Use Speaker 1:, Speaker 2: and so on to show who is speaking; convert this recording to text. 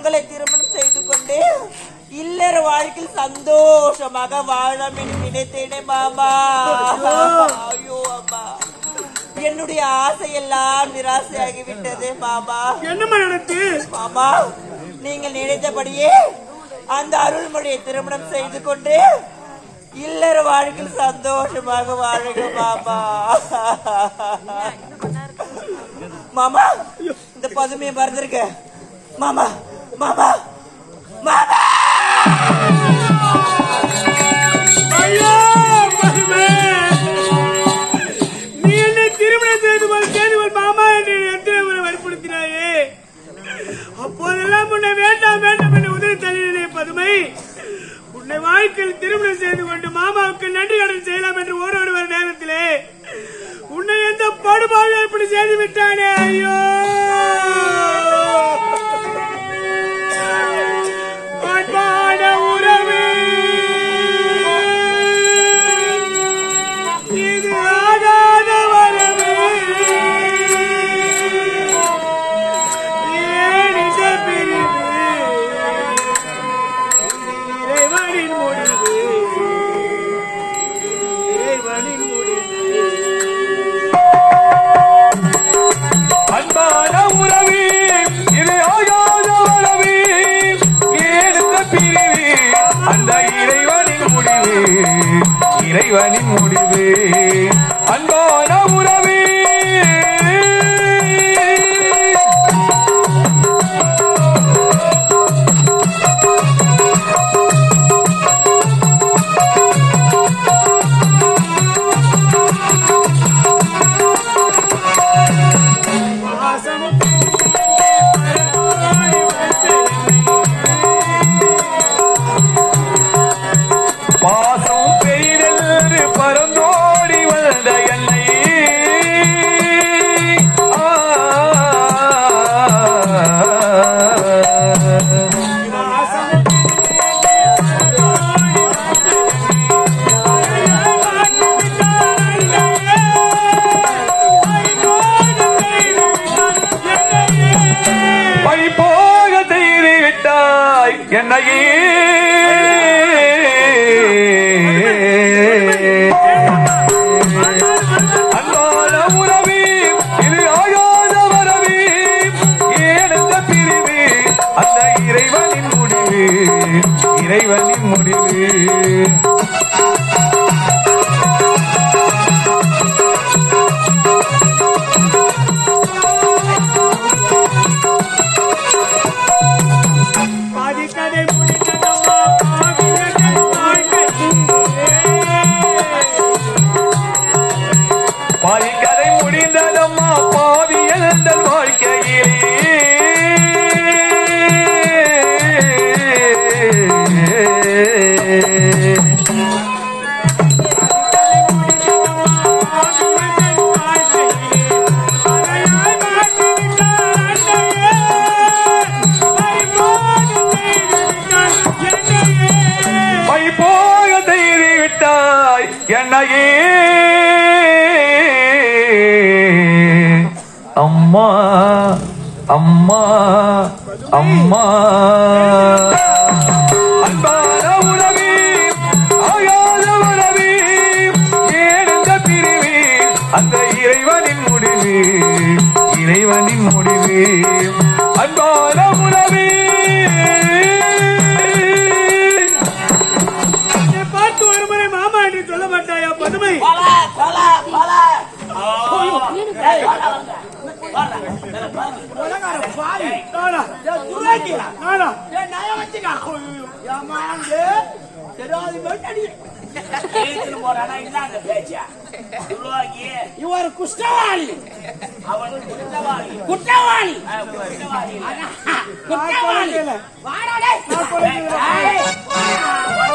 Speaker 1: உங்களை திருமணம் செய்து கொண்டு இல்லற வாழ்க்கையில் சந்தோஷமாக வாழலாம் என்று நினைத்தேனே மாமா ஐயோ அம்மா என்னுடைய ஆசையெல்லாம் நிராசையாகிவிட்டது மாமா
Speaker 2: என்னம்மா நடத்து
Speaker 1: மாமா நீங்கள் நினைத்தபடியே அந்த அருள்மொழியை திருமணம் செய்து கொண்டு இல்லற வாழ்க்கையில் சந்தோஷமாக வாழுங்க மாமா மாமா இந்த பதுமையை மறந்துருக்க மாமா மாமா மாமா
Speaker 2: ஐயோ மகிமே நீ என்னை திருமணம் செய்து கொள் செய்து கொள் மாமா என்று எத்தனை முறை வற்புறுத்தினாயே அப்போதெல்லாம் உன்னை வேண்டாம் வேண்டாம் என்று உதவி தள்ளினே பதுமை உன்னை வாழ்க்கையில் திருமணம் செய்து கொண்டு மாமாவுக்கு நன்றி கடன் செய்யலாம் என்று ஓடோடி வர நேரத்திலே உன்னை எந்த படுபாவி இப்படி செய்து விட்டானே ஐயோ அன்பான உறவே இது ஆகாத வரவே ஏன் இந்த பிரிவு இறைவனின் முடிவு இறைவனின் முடிவு
Speaker 3: அன்பான உறவே இது ஆகாத வரவே ஏழுந்த பிரிவே அந்த இறைவனின் முடிவே இறைவனின் முடிவே அன்பான உறவே பாசம் பெய்தென்று பரந்தோடி வந்த என்னை பை போக செய்து விட்டாய் என்னையே அன்பான உறவே இது ஆகாத வரவே ஏனெந்த பிரிவே அந்த இறைவனின் முடிவு இறைவனின் முடிவு
Speaker 2: பாதிக்கதை முடித்ததம்மா பாவியர்கள் வாழ்க்கை
Speaker 3: பாதிக்கதை முடிந்ததம்மா பாவி எழுந்தல் வாழ்க்கையிலே மை போக செய்து விட்டாய் என்னையே அம்மா அம்மா அம்மா அன்பான உறவே ஆகாத உறவே ஏனெந்த பிரிவே அந்த இறைவனின் முடிவு இறைவனின் முடிவு அன்பான உறவே
Speaker 2: பார்த்து ஒரு முறை மாமா என்று சொல்ல மாட்டாயா பதுமை நானா? நானா?
Speaker 4: இவர் குஷ்டவாளி குற்றவாளி குற்றவாளி
Speaker 2: நான்
Speaker 4: வாடா டேய்.
Speaker 2: நான் கொலை செய்யல.
Speaker 4: ஏய்,